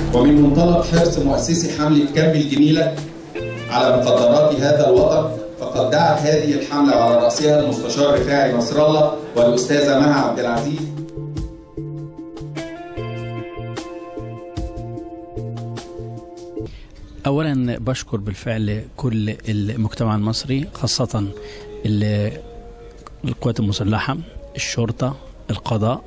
ومن منطلق حرص مؤسسي حملة كامب الجميلة على مقدرات هذا الوطن فقد دعت هذه الحملة على رأسها المستشار رفاعي نصر الله والأستاذة مها عبد العزيز اولا بشكر بالفعل كل المجتمع المصري خاصه ال- القوات المسلحه الشرطه القضاء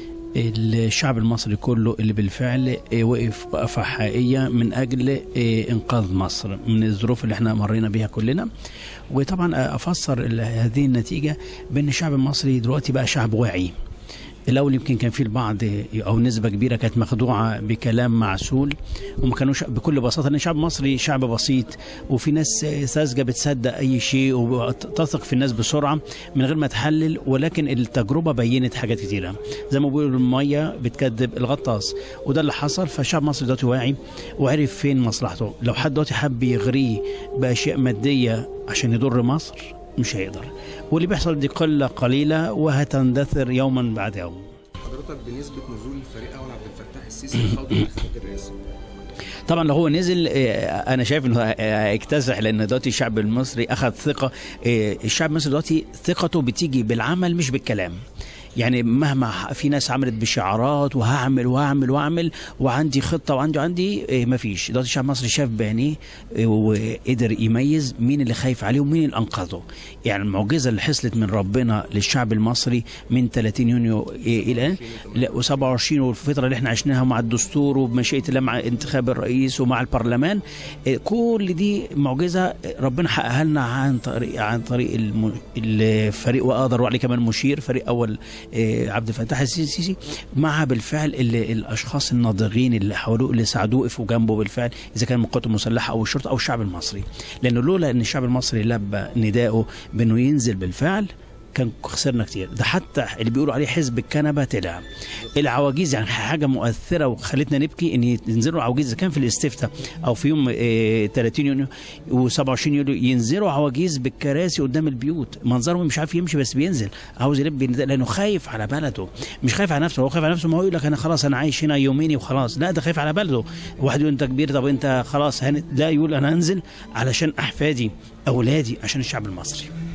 الشعب المصري كله اللي بالفعل آه، وقف وقفه حقيقيه من اجل آه، انقاذ مصر من الظروف اللي احنا مرينا بيها كلنا وطبعا آه، افسر ال- هذه النتيجه بان الشعب المصري دلوقتي بقى شعب واعي الاول يمكن كان في البعض او نسبه كبيره كانت مخدوعه بكلام معسول وما كانوش بكل بساطه ان الشعب المصري شعب بسيط وفي ناس ساذجه بتصدق اي شيء وتثق في الناس بسرعه من غير ما تحلل ولكن التجربه بينت حاجات كتيره زي ما بيقولوا الميه بتكذب الغطاس وده اللي حصل فالشعب المصري دلوقتي واعي وعرف فين مصلحته لو حد دلوقتي حب يغريه باشياء ماديه عشان يضر مصر مش هيقدر واللي بيحصل دي قله قليله وهتندثر يوما بعد يوم حضرتك بنسبه نزول الفريق اول عبد الفتاح السيسي لخوض الانتخابات الرئاسيه طبعا لو هو نزل آه، انا شايف انه هيكتسح لان دلوقتي الشعب المصري اخذ ثقه آه، الشعب المصري دلوقتي ثقته بتيجي بالعمل مش بالكلام يعني مهما ح- في ناس عملت بشعارات وهعمل وهعمل واعمل وعندي خطه وعندي وعندي ما فيش دلوقتي الشعب المصري شاف بعينيه آه، وقدر يميز مين اللي خايف عليه ومين اللي انقذه يعني المعجزه اللي حصلت من ربنا للشعب المصري من 30 يونيو آه، الى لا و27 والفتره اللي احنا عشناها مع الدستور وبمشيئه الله مع انتخاب الرئيس ومع البرلمان آه، كل دي معجزه ربنا حققها لنا عن طريق عن طريق الم- الفريق واقدر وعليه كمان مشير فريق اول آه، عبد الفتاح السيسي مع بالفعل اللي الاشخاص الناضجين اللي حواليه اللي ساعدوه وقفوا جنبه بالفعل اذا كان من القوات المسلحه او الشرطه او الشعب المصري لانه لولا ان الشعب المصري لبى نداءه بانه ينزل بالفعل كان خسرنا كتير ده حتى اللي بيقولوا عليه حزب الكنبه طلع العواجيز يعني حاجه مؤثره وخلتنا نبكي ان ينزلوا عواجيز إذا كان في الاستفتاء او في يوم آه، 30 يونيو و27 يوليو ينزلوا عواجيز بالكراسي قدام البيوت منظرهم مش عارف يمشي بس بينزل عاوز يلبي النداء لانه خايف على بلده مش خايف على نفسه هو خايف على نفسه ما هو يقول لك انا خلاص انا عايش هنا يومين وخلاص لا ده خايف على بلده واحد يقول انت كبير طب انت خلاص هن... لا يقول انا انزل علشان احفادي اولادي عشان الشعب المصري